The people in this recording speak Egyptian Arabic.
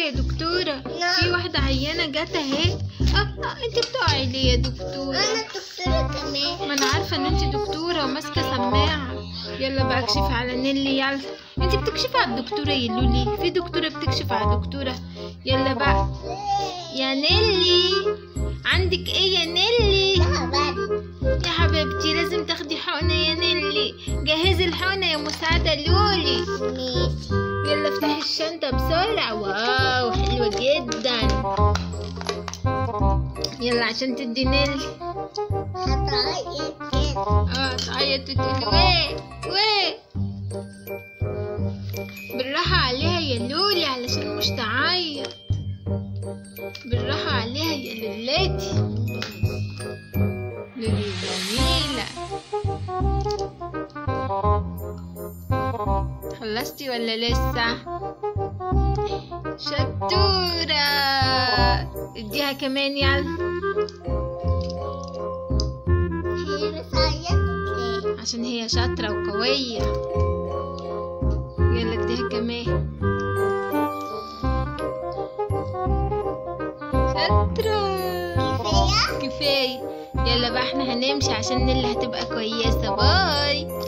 يا دكتورة في واحدة عيانة جت اهي اه اه انت بتقعي ليه يا دكتورة انا دكتورة كمان ما انا عارفة ان انت دكتورة وماسكة سماعة يلا بقى اكشفي على نيلي يلا انت بتكشفي على الدكتورة يا لولي في دكتورة بتكشف على دكتورة يلا بقى يا نيلي عندك ايه يا نيلي لا بقى يا حبيبتي لازم تاخدي حقنة يا نيلي جهزي الحقنة يا مساعدة لولي ماشي يلا افتحي الشنطة بسرعة واو حلوة جدا يلا عشان تدي نيلي هتعيط كده اه تعيط وتقول ويه ويه بالراحة عليها يا لولي علشان مش تعيط بالراحة عليها يا لولاتي لولي جميلة خلصتي ولا لسه شطورة اديها كمان يلا هي بتعيط ليه عشان هي شاطرة وقوية يلا اديها كمان شاطرة كفاية كفاية يلا بقى احنا هنمشي عشان نيلي هتبقى كويسة باي